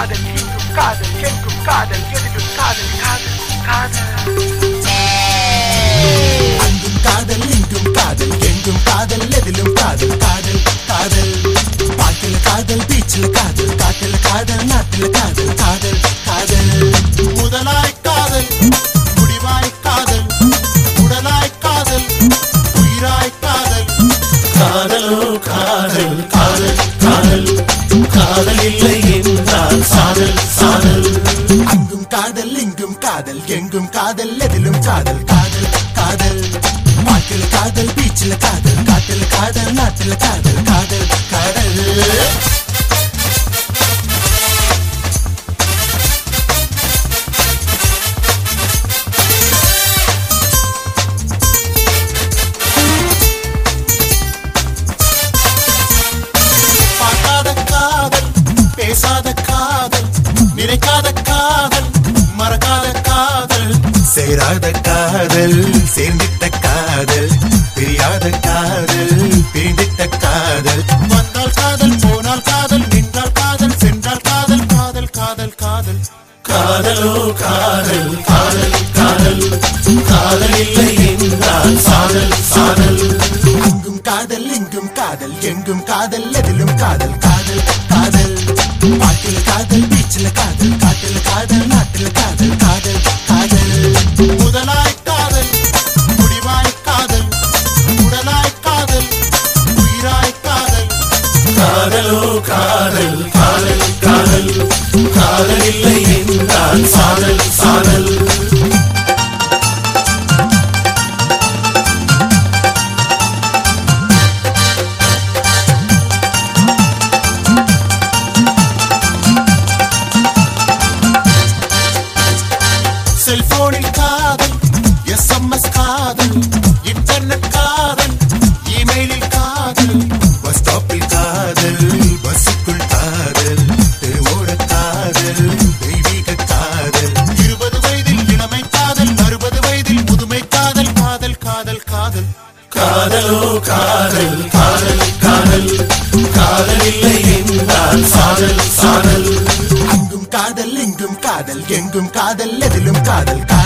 காதல் இங்கும் காதல் எங்கும் காதல் எதிலும் காதல் காதல் காதல் அங்கும் காதல் இங்கும் காதல் எங்கும் காதல் எதிலும் காதல் காதல் காதல் பாட்டில காதல் பீச்சில காதல் காட்டில காதல் நாட்டில காதல் காதல் காதல் முதலாய் காதல் முடிவாய் காதல் உடலாய் காதல் உயிராய் காதல் காதலோ காதல் காதல் காதல் காதல் இல்லை என்றால் சாதல் சாதல் அங்கும் காதல் இங்கும் காதல் எங்கும் காதல் எதிலும் காதல் காதல் காதல் பாட்டில் காதல் பீச்சில் காதல் காட்டில் காதல் நாட்டில் காதல் காதல் காதல் பார்க்காத காதல் பேசாத காதல் நினைக்காத காதல் மறக்காத காதல் சேராத காதல் சேர்ந்திட்ட காதல் பிரியாத காதல் பிரிந்திட்ட காதல் வந்தால் காதல் போனால் காதல் நின்றால் காதல் சென்றால் காதல் காதல் காதல் காதல் காதலோ காதல் காதல் காதல் காதல் இல்லை என்றால் சாதல் சாதல் அங்கும் காதல் இங்கும் காதல் எங்கும் காதல் எதிலும் காதல் காதல் காதல் பாட்டில் காதல் பீச்சில் காதல் காட்டில் காதல் நாட்டில் காதல் காதல் காதல் முதலாய் காதல் முடிவாய் காதல் உடலாய் காதல் உயிராய் காதல் காதலோ காதல் காதல் காதல் காதல் இல்லை என்றால் சாதல் சாதல் செல்போனில் காதல் எஸ்எம்எஸ் காதல் இன்டர்நெட் காதல் இமெயிலில் காதல் பஸ் ஸ்டாப்பில் காதல் பஸ்ஸுக்குள் காதல் தெருவோர காதல் தெய்வீக காதல் இருபது வயதில் இளமை காதல் அறுபது வயதில் முதுமை காதல் காதல் காதல் காதல் காதலோ காதல் காதல் காதல் காதல் இல்லை என்றால் சாதல் சாதல் அங்கும் காதல் இங்கும் காதல் எங்கும் காதல் எதிலும் காதல் காதல்